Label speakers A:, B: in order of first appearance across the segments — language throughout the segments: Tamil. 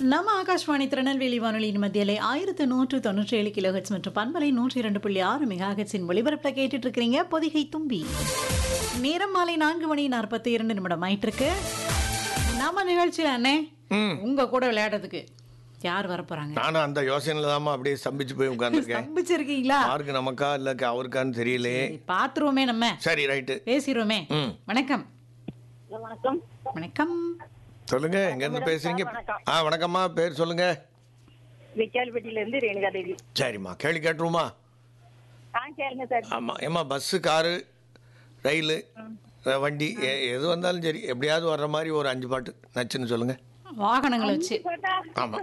A: நம்ம ஆகாஷ்வாணி திருநெல்வேலி வானொலியின் மத்தியிலே ஆயிரத்து நூற்று தொண்ணூற்றி ஏழு கிலோஹெட்ஸ் மற்றும் பண்பலை நூற்றி இரண்டு புள்ளி ஆறு மெகாஹெட்ஸின் ஒளிபரப்பில் கேட்டுட்டு இருக்கிறீங்க பொதிகை தும்பி நேரம் மாலை நான்கு மணி நாற்பத்தி இரண்டு நிமிடம் ஆயிட்டு இருக்கு நம்ம நிகழ்ச்சியில் அண்ணே உங்க கூட விளையாடுறதுக்கு யார் வர போறாங்க
B: நானும் அந்த யோசனையில தாம்மா அப்படியே ஸ்தம்பிச்சு போய் உட்காந்துருக்கேன்
A: நம்பிச்சிருக்கீங்களா
B: யாருக்கு நமக்கா இல்ல அவருக்கான்னு தெரியலையே
A: பாத்துருவோமே நம்ம
B: சரி ரைட்டு
A: பேசிடுவோமே
B: ம்
A: வணக்கம்
C: வணக்கம்
A: வணக்கம்
B: சொல்லுங்க எங்க இருந்து பேசுறீங்க ஆ வணக்கம்மா பேர் சொல்லுங்க
C: விக்கால்பட்டியில இருந்து ரேணுகா தேவி
B: சரிம்மா கேள்வி கேட்டுருமா
C: ஆ கேளுங்க சார்
B: ஆமா ஏம்மா பஸ்ஸு காரு ரயிலு அஹ், வண்டி எ- எது வந்தாலும் சரி எப்படியாவது வர்ற மாதிரி ஒரு அஞ்சு பாட்டு நச்சுன்னு சொல்லுங்க
A: வாகனங்களை வச்சு
C: சொன்னா
B: ஆமா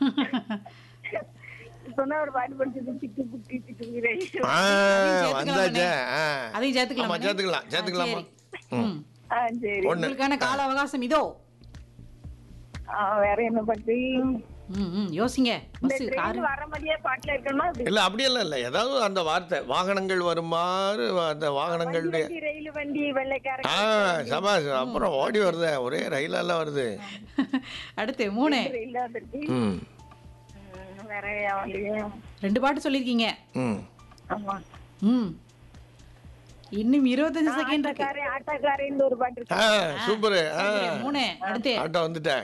C: சொன்னா ஒரு பாட்டு படிச்சது சிக்கு புக்கி சிக்கு புக்கி
B: ஆ
A: சேர்த்துக்கலாமா
B: வந்தாச்சே ஆ
A: அதையும் சேர்த்துக்கலாமா?
B: ஆமா சேர்த்துக்கலாம் சேர்த்துக்கலாமா ம்
C: ஆ சரி
B: ஒண்ணு
A: உங்களுக்கான கால அவகாசம் இதோ
C: ஆ, வேற என்ன பாட்டு
A: ம் ம் யோசிங்க
C: இந்த
A: பஸ் காரு
C: ட்ரெயின் வர மாதிரியே பாட்டுல இருக்கணுமா அப்படி?
B: இல்ல அப்படியெல்லாம் இல்ல ஏதாவது அந்த வார்த்தை வாகனங்கள் வருமாறு அந்த வாகனங்களுடைய
C: வண்டி, ரயில் வண்டி வெள்ளைக்கார
B: ஆ சபாஷ் அப்புறம் ஓடி வருதே ஒரே ரயிலெல்லாம் வருது
A: அடுத்து மூணு
C: ரயில் வந்துருக்கு
B: ம்
C: ம், வேற வரலையே.
A: ரெண்டு பாட்டு சொல்லியிருக்கீங்க
B: ம்
C: ஆமா
A: ம் இன்னும் இருபத்தஞ்சு செகண்ட் இருக்கு
C: ஆட்டோக்காரன் ஆட்டோக்காரன் ஒரு பாட்டு இருக்கு
B: ஆ சூப்பரு ஆ
A: மூணு அடுத்து
B: ஆட்டோ வந்துட்டேன்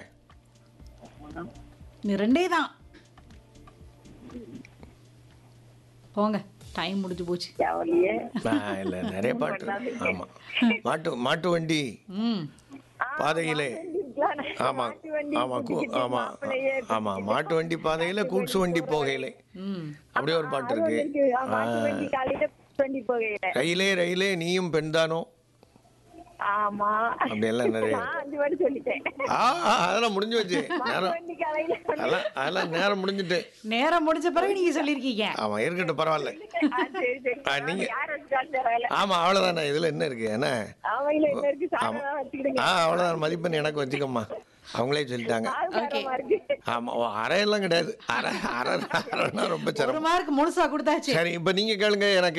A: இந்த ரெண்டே தான் போங்க டைம் முடிஞ்சு போச்சு
C: ஜாவலியே
B: ஆ, இல்ல நிறைய பாட்டு இருக்கு. ஆமா மாட்டு மாட்டு வண்டி
A: ம்
B: பாதையிலே ஆமா
C: மாட்டு வண்டி
B: ஆமா கூ-
C: கூட்டிக்கிட்டு
B: ஆமா
C: மாப்பிள்ளையே
B: ஆமா மாட்டு வண்டி பாதையில கூட்சு வண்டி போகையிலே
A: ம்
B: அப்படியே ஒரு பாட்டு இருக்கு
C: இருக்கு. ஆ, மாட்டு வண்டி காலையில வண்டி போகையில
B: ரயிலே ரயிலே நீயும் பெண்தானோ
C: ஆமா
B: அப்படி எல்லாம் நிறைய
C: நான் அஞ்சு வாட்டி சொல்லிட்டேன்
B: ஆ ஆ, அதெல்லாம் முடிஞ்சு வச்சு நேரம்
C: வண்டி காலையில
B: அதெல்லாம் அதெல்லாம் நேரம் முடிஞ்சுட்டு
A: நேரம் முடிஞ்ச பிறகு நீங்க சொல்லியிருக்கீங்க
B: ஆமா இருக்கட்டும் பரவாயில்ல
C: ஆ, சரி சரி
B: ஆ, நீங்க-
C: யார் வச்சுக்காலும் பரவாயில்ல
B: ஆமா அவ்வளவுதானே இதுல என்ன இருக்கு என்ன
C: அவங்கள என்ன இருக்கு சாதனம் வச்சுக்கிடுங்க
B: ஆ அவ்வளவுதான் மதிப்பெண் எனக்கு வச்சுக்கம்மா அவங்களே சொல்லிட்டாங்க
C: ஆள்காரமா இருக்கு
B: ஆமா ஓ, அரையெல்லாம் கிடையாது அரை அரை அரைன்னா ரொம்ப
A: ஒரு
B: சிரமம்
A: மார்க் முழுசா கொடுத்தாச்சு
B: சரி இப்ப நீங்க கேளுங்க எனக்கு